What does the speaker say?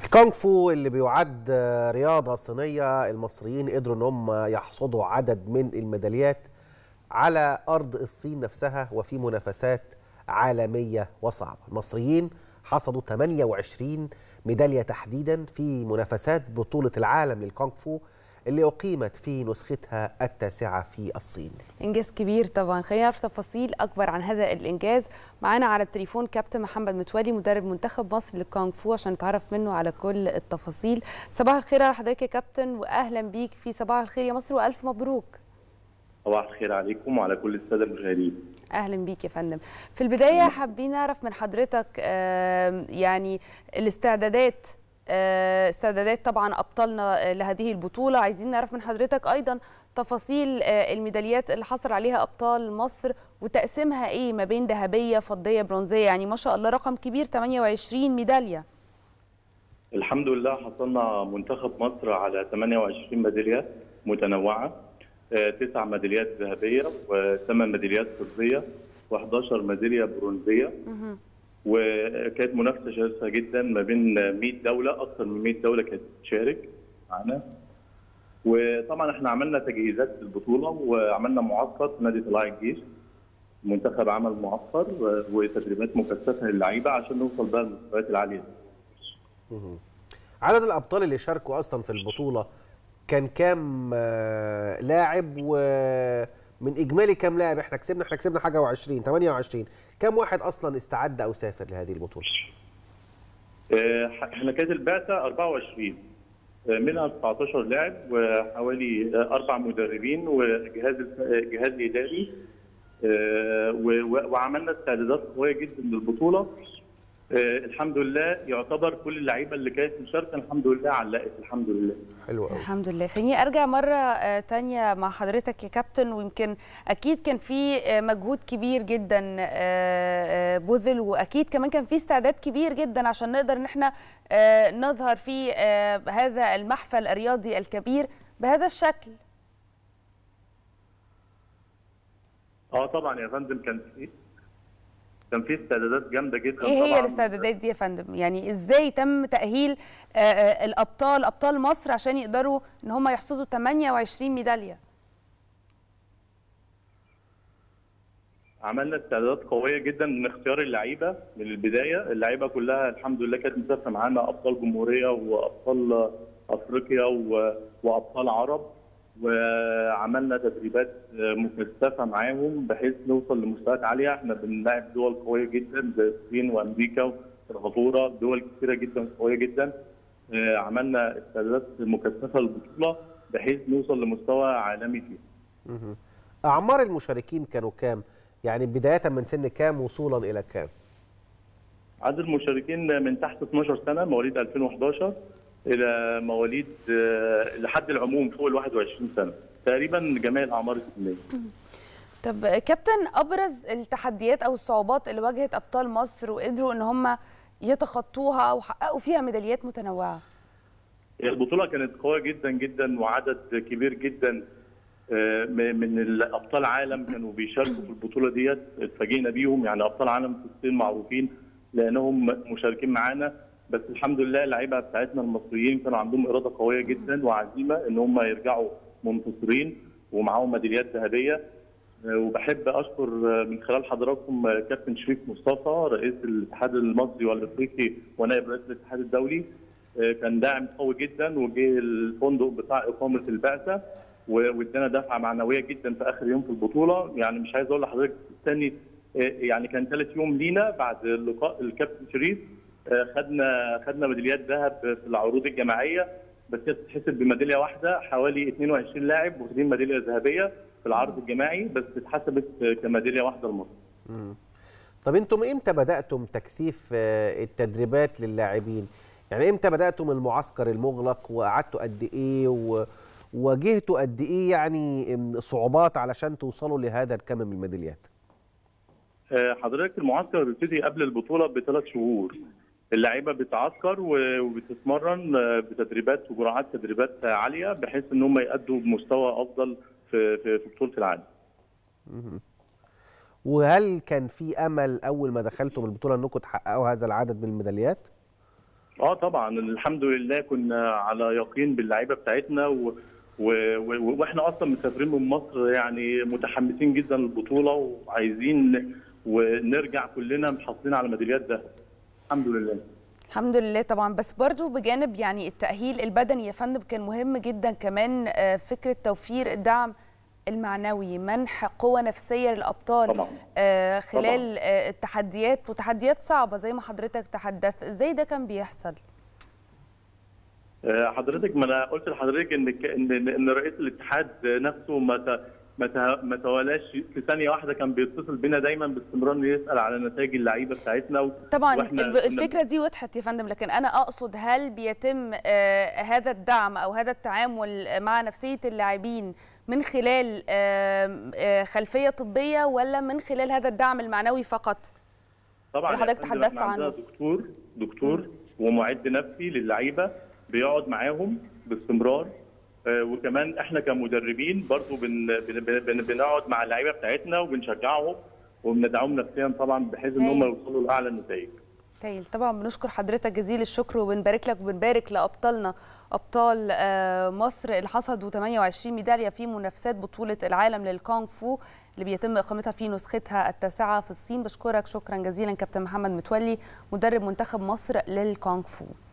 الكونغ فو اللي بيعد رياضة صينية المصريين قدروا ان هم يحصدوا عدد من الميداليات على أرض الصين نفسها وفي منافسات عالمية وصعبة المصريين حصدوا 28 ميدالية تحديدا في منافسات بطولة العالم للكونغ فو اللي أقيمت في نسختها التاسعة في الصين انجاز كبير طبعا خلينا نعرف تفاصيل اكبر عن هذا الانجاز معانا على التليفون كابتن محمد متولي مدرب منتخب مصر للكونغ فو عشان نتعرف منه على كل التفاصيل صباح الخير على حضرتك يا كابتن واهلا بيك في صباح الخير يا مصر والف مبروك صباح الخير عليكم وعلى كل الساده المشاهدين اهلا بيك يا فندم في البدايه حابين نعرف من حضرتك يعني الاستعدادات استعدادات طبعا ابطالنا لهذه البطوله عايزين نعرف من حضرتك ايضا تفاصيل الميداليات اللي حصل عليها ابطال مصر وتقسيمها ايه ما بين ذهبيه فضيه برونزيه يعني ما شاء الله رقم كبير 28 ميداليه الحمد لله حصلنا منتخب مصر على 28 ميداليه متنوعه تسع ميداليات ذهبيه وثمان ميداليات فضيه و11 ميداليه برونزيه وكانت منافسه شرسه جدا ما بين 100 دوله اكثر من 100 دوله كانت بتشارك معانا وطبعا احنا عملنا تجهيزات للبطوله وعملنا معسكر في نادي طلائع الجيش المنتخب عمل معسكر وتدريبات مكثفه للعيبه عشان نوصل بقى للمستويات العاليه عدد الابطال اللي شاركوا اصلا في البطوله كان كام لاعب ومن اجمالي كام لاعب احنا كسبنا احنا كسبنا حاجه و20 28 كام واحد اصلا استعد او سافر لهذه البطوله احنا كانت البعثه 24 منها 19 لاعب وحوالي اربع مدربين وجهاز جهاز اداري وعملنا استعدادات قويه جدا للبطوله الحمد لله يعتبر كل اللعيبه اللي كانت مشاركه الحمد لله علقت الحمد لله حلو قوي الحمد لله خليني ارجع مره تانية مع حضرتك يا كابتن ويمكن اكيد كان في مجهود كبير جدا بذل واكيد كمان كان في استعداد كبير جدا عشان نقدر ان احنا نظهر في هذا المحفل الرياضي الكبير بهذا الشكل اه طبعا يا فندم كان في كان في استعدادات جامده جدا ايه هي الاستعدادات دي يا فندم يعني ازاي تم تاهيل الابطال ابطال مصر عشان يقدروا ان هم يحصدوا 28 ميداليه عملنا استعدادات قويه جدا من اختيار اللعيبه من البدايه اللعيبه كلها الحمد لله كانت مسافره معانا ابطال جمهوريه وابطال افريقيا وابطال عرب وعملنا تدريبات مكثفه معاهم بحيث نوصل لمستويات عاليه احنا بنلاعب دول قويه جدا زي الصين وامريكا وسنغافوره دول كثيره جدا قويه جدا عملنا استعدادات مكثفه للبطوله بحيث نوصل لمستوى عالمي فيها. اعمار المشاركين كانوا كام؟ يعني بدايه من سن كام وصولا الى كام؟ عدد المشاركين من تحت 12 سنه مواليد 2011 الى مواليد لحد العموم فوق ال 21 سنه تقريبا جميع الاعمار السنيه. طب كابتن ابرز التحديات او الصعوبات اللي واجهت ابطال مصر وقدروا ان هم يتخطوها وحققوا فيها ميداليات متنوعه. البطوله كانت قويه جدا جدا وعدد كبير جدا من الابطال عالم كانوا بيشاركوا في البطوله ديت اتفاجئنا بيهم يعني ابطال عالم في الصين معروفين لانهم مشاركين معانا بس الحمد لله اللعيبه بتاعتنا المصريين كانوا عندهم اراده قويه جدا وعزيمه ان هم يرجعوا منتصرين ومعاهم ميداليات ذهبيه وبحب اشكر من خلال حضراتكم كابتن شريف مصطفى رئيس الاتحاد المصري والافريقي ونائب رئيس الاتحاد الدولي كان داعم قوي جدا وجه الفندق بتاع اقامه البعثه وادانا دفعه معنويه جدا في اخر يوم في البطوله يعني مش عايز اقول لحضرتك الثاني يعني كان ثالث يوم لينا بعد لقاء الكابتن شريف خدنا خدنا ميداليات ذهب في العروض الجماعيه بس هي بتتحسب بميداليه واحده حوالي 22 لاعب واخدين ميداليه ذهبيه في العرض الجماعي بس اتحسبت كميداليه واحده لمصر. طب انتم امتى بداتم تكثيف التدريبات للاعبين؟ يعني امتى بداتم المعسكر المغلق وقعدتوا قد ايه وواجهتوا قد ايه يعني صعوبات علشان توصلوا لهذا الكم من الميداليات؟ حضرتك المعسكر بيبتدي قبل البطوله بثلاث شهور اللعيبه بتعسكر وبتتمرن بتدريبات وجرعات تدريبات عاليه بحيث ان هم يأدوا بمستوى افضل في في, في بطوله العالم. وهل كان في امل اول ما دخلتم البطوله انكم تحققوا هذا العدد من الميداليات؟ اه طبعا الحمد لله كنا على يقين باللعيبه بتاعتنا و... و... و... واحنا اصلا مسافرين من مصر يعني متحمسين جدا للبطوله وعايزين ونرجع كلنا محافظين على ميداليات ده الحمد لله الحمد لله طبعا بس برضو بجانب يعني التأهيل البدني يا فندم كان مهم جدا كمان آه، فكرة توفير الدعم المعنوي منح قوة نفسية للأبطال طبعا آه، خلال آه، التحديات وتحديات صعبة زي ما حضرتك تحدثت ازاي ده كان بيحصل؟ آه، حضرتك ما انا قلت لحضرتك ان ك- ان ان رئيس الاتحاد نفسه ما ت- ما ت- ما توالاش في ثانيه واحده كان بيتصل بينا دايما باستمرار إنه يسال على نتائج اللعيبه بتاعتنا و- طبعا وإحنا الب- كنا- الفكره دي وضحت يا فندم لكن انا اقصد هل بيتم آه، هذا الدعم او هذا التعامل مع نفسيه اللاعبين من خلال آم، آه، خلفيه طبيه ولا من خلال هذا الدعم المعنوي فقط؟ طبعا اللي حضرتك يا فندم تحدثت إحنا عندنا عنه. دكتور دكتور ومعد نفسي للعيبه بيقعد معاهم باستمرار آه، وكمان احنا كمدربين برضو بن بن بن بنقعد مع اللعيبه بتاعتنا وبنشجعهم وبندعمهم نفسيا طبعا بحيث ان هم هايل. يوصلوا لاعلى النتائج هايل طبعا بنشكر حضرتك جزيل الشكر وبنبارك لك وبنبارك لابطالنا ابطال آه، مصر اللي حصدوا 28 ميداليه في منافسات بطوله العالم للكونغ فو اللي بيتم اقامتها في نسختها التاسعه في الصين بشكرك شكرا جزيلا كابتن محمد متولي مدرب منتخب مصر للكونغ فو